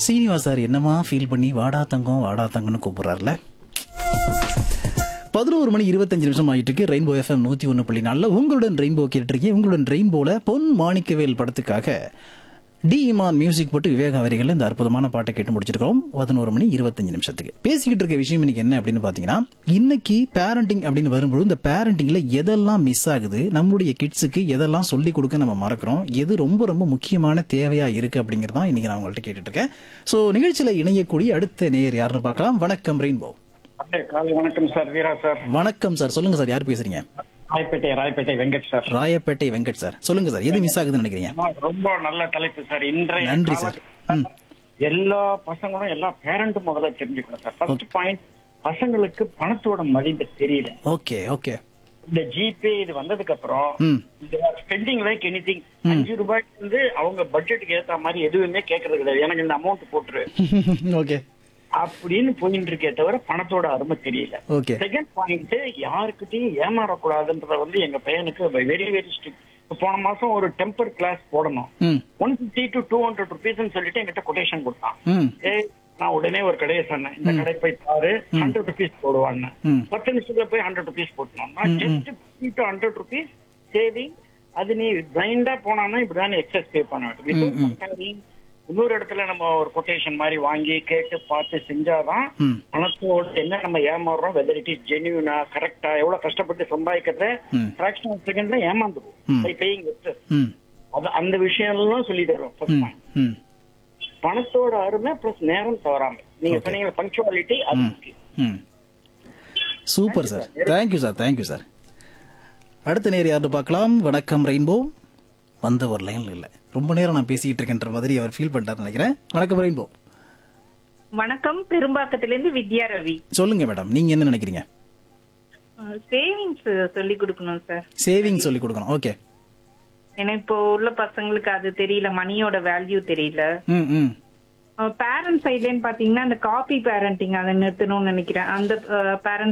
Srinivas sir என்னமா feel பண்ணி வாடா தங்கம் வாடா தங்கம்னு கூப்பிடுறாருல பதினோரு மணி இருபத்தஞ்சு நிமிஷம் ஆயிட்டு இருக்கு ரெயின்போ எஃப்எம் நூத்தி ஒன்று புள்ளி நாலில் உங்களுடன் ரெயின்போ கேட்டிருக்கீங்க உங்களுடன் ரெயின்போல பொன் மாணிக்கவேல் படத்துக்காக டி இமான் மியூசிக் போட்டு விவேக வரிகள் இந்த அற்புதமான பாட்டை கேட்டு முடிச்சிருக்கோம் பதினோரு மணி இருபத்தஞ்சு நிமிஷத்துக்கு பேசிக்கிட்டு இருக்க விஷயம் இன்னைக்கு என்ன அப்படின்னு பாத்தீங்கன்னா இன்னைக்கு பேரண்டிங் அப்படின்னு வரும்போது இந்த பேரண்டிங்ல எதெல்லாம் மிஸ் ஆகுது நம்மளுடைய கிட்ஸுக்கு எதெல்லாம் சொல்லி கொடுக்க நம்ம மறக்கிறோம் எது ரொம்ப ரொம்ப முக்கியமான தேவையா இருக்கு அப்படிங்கறதான் இன்னைக்கு நான் உங்கள்ட்ட கேட்டுட்டு இருக்கேன் ஸோ நிகழ்ச்சியில இணையக்கூடிய அடுத்த நேயர் யாருன்னு பார்க்கலாம் வணக்கம் ரெயின்போ அப்படியே காலை வணக்கம் சார் வீரா சார் வணக்கம் சார் சொல்லுங்க சார் யார் பேசுறீங்க ராயப்பேட்டை ராயப்பேட்டை வெங்கட் சார் ராயப்பேட்டை வெங்கட் சார் சொல்லுங்க சார் எது மிஸ் ஆகுதுன்னு நினைக்கிறீங்க ஆமா, ரொம்ப நல்ல தலைப்பு சார் இன்றைய நன்றி சார் ம் காலகட்டத்துல எல்லா பசங்களும் எல்லா பேரண்ட்டும் முதல்ல தெரிஞ்சுக்கணும் சார் ஃபர்ஸ்ட் பாயிண்ட் பசங்களுக்கு பணத்தோட மதிப்பு தெரியல ஓகே ஓகே இந்த ஜிபே இது வந்ததுக்கு அப்புறம் ம் இந்த ஸ்பெண்டிங் லைக் எனி திங் அஞ்சு ரூபாய்க்கு வந்து அவங்க பட்ஜெட்டுக்கு ஏத்த மாதிரி எதுவுமே கேட்கறது கிடையாது எனக்கு இந்த அமௌண்ட் போட்டுரு ஓகே அப்படின்னு போயிட்டு இருக்கே தவிர பணத்தோட அருமை தெரியல ஓகே செகண்ட் பாயிண்ட் யாருக்கிட்டையும் ஏமாறக்கூடாதுன்றத வந்து எங்க பையனுக்கு வெரி வெரி ஸ்ட்ரிக்ட் போன மாசம் ஒரு டெம்பர் கிளாஸ் போடணும் ம் one fifty to two hundred rupees சொல்லிட்டு என்கிட்ட கொட்டேஷன் கொடுத்தான் ம் ஏய் நான் உடனே ஒரு கடையை சொன்னேன் இந்த கடை போய் பாரு ஹண்ட்ரட் ருபீஸ் போடுவான்னு ம். பத்து நிமிஷத்துல போய் ஹண்ட்ரட் ருபீஸ் போட்டோம் நான் just fifty to hundred rupees saving அது நீ பிளைண்டா போனான்னா இப்படிதான் எக்ஸஸ் பே பண்ண வேண்டும் இன்னொரு இடத்துல நம்ம ஒரு கொட்டேஷன் மாதிரி வாங்கி கேட்டு பார்த்து செஞ்சாதான் ம் பணத்தோட என்ன நம்ம ஏமாறுறோம் வெதர் இட் இஸ் ஜென்யூனா கரெக்டா எவ்வளவு கஷ்டப்பட்டு சம்பாதிக்கிறத ம். ஃபிராக்ஷன் ஆஃப் செகண்ட்ல ஏமாந்துடும் பை பேயிங் ம் அது அந்த விஷயம் எல்லாம் சொல்லி தருவோம் first ம் point. ம் பணத்தோட அருமை பிளஸ் நேரம் தவறாம நீங்க சொன்னீங்க பங்க்சுவாலிட்டி அது முக்கியம் ம் super sir thank you sir thank you sir அடுத்த நேர் யார்னு பார்க்கலாம் வணக்கம் ரெயின்போ வந்த ஒரு லைன்ல இல்ல ரொம்ப நேரம் நான் பேசிக்கிட்டு இருக்கேன்ற மாதிரி அவர் ஃபீல் பண்ணிட்டாருன்னு நினைக்கிறேன் வணக்கம் ரெயின்போ வணக்கம் பெரும்பாக்கத்திலிருந்து வித்யா ரவி சொல்லுங்க மேடம் நீங்க என்ன நினைக்கிறீங்க சேவிங்ஸ் சொல்லி கொடுக்கணும் சார் சேவிங் சொல்லி கொடுக்கணும் ஓகே ஏன்னா இப்போ உள்ள பசங்களுக்கு அது தெரியல மணியோட வேல்யூ தெரியல ம் ம் பேரண்ட் சைட்லன்னு பாத்தீங்கன்னா அந்த காப்பி பேரண்டிங் அதை நிறுத்தணும்னு நினைக்கிறேன் அந்த பேரண்ட்